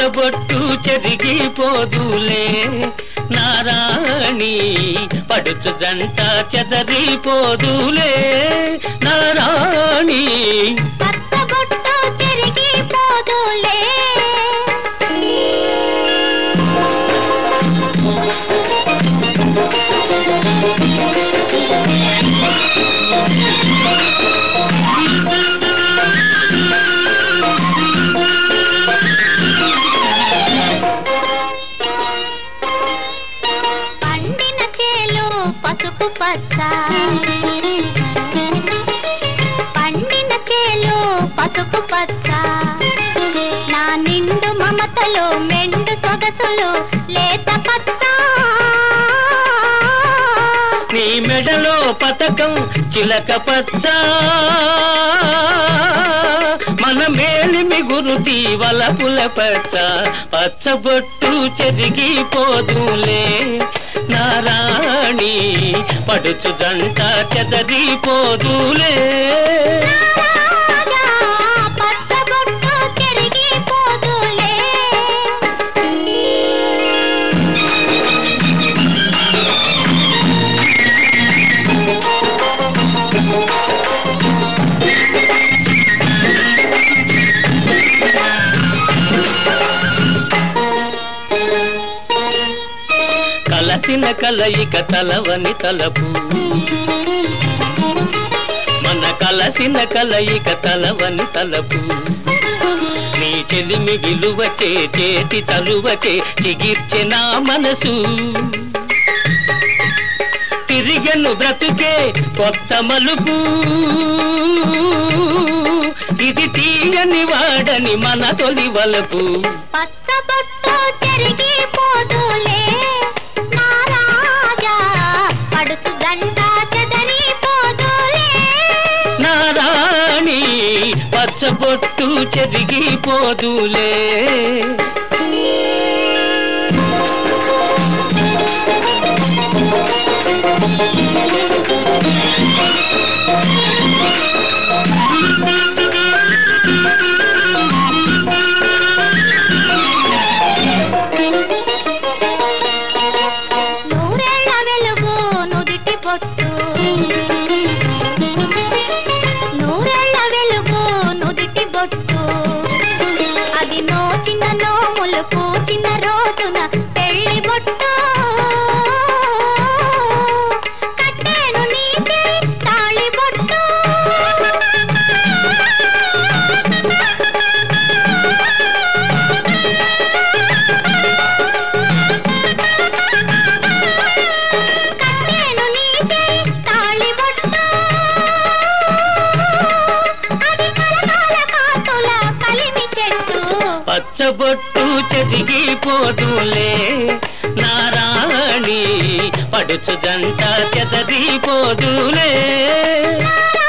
పచ్చబొట్టు చెరిగిపోదులే నారాణి పడుచు జంట చెదరిపోదులే నారాణి పచ్చబొట్టు తిరిగిపోదులే పండిన చేలు పసుపు పచ్చ పండిన చేలు పసుపు పచ్చ నా నిండు మమతలు మెండు సొగసులు లేత పచ్చ నీ మెడలో పతకం చిలక పచ్చ మన మేలిమి గురుతి వలపుల పచ్చ పచ్చబొట్టు చెరిగిపోదులే నారాణి పడుచు జంట చెదరిపోదులే రాజా, పచ్చబొట్టు తిరిగిపోదులే కలసిన కలయిక తలవని తలపు మన కలసిన కలయిక తలవని తలపు నీ చెలిమి విలువచే చేతి చలువచే చిగిర్చె నా మనసు తిరిగను బ్రతుకే కొత్త మలుపు ఇది తీయని వాడని మన తొలి వలపు పచ్చబొట్టు తిరిగిపోదులే నా రాజా పడుతు గంట చెదరిపోదులే నారాణి పచ్చబొట్టు చెరిగిపోదులే నూరేళ్ల వెలుగు నుదిటి బొట్టు నూరేళ్ల వెలుగు నుదిటి బొట్టు అది నోచిన నోములు పూచిన రోజున పెళ్లి బొట్టు కట్టేను నీకే తాళి బొట్టు కట్టేను నీకే తాళి బొట్టు అది కలకాల కాతుల కలిమి చెట్టు పచ్చబొట్టు చెరిగిపోదులే నారాణి పడుచు జంట చెదరిపోదులే నా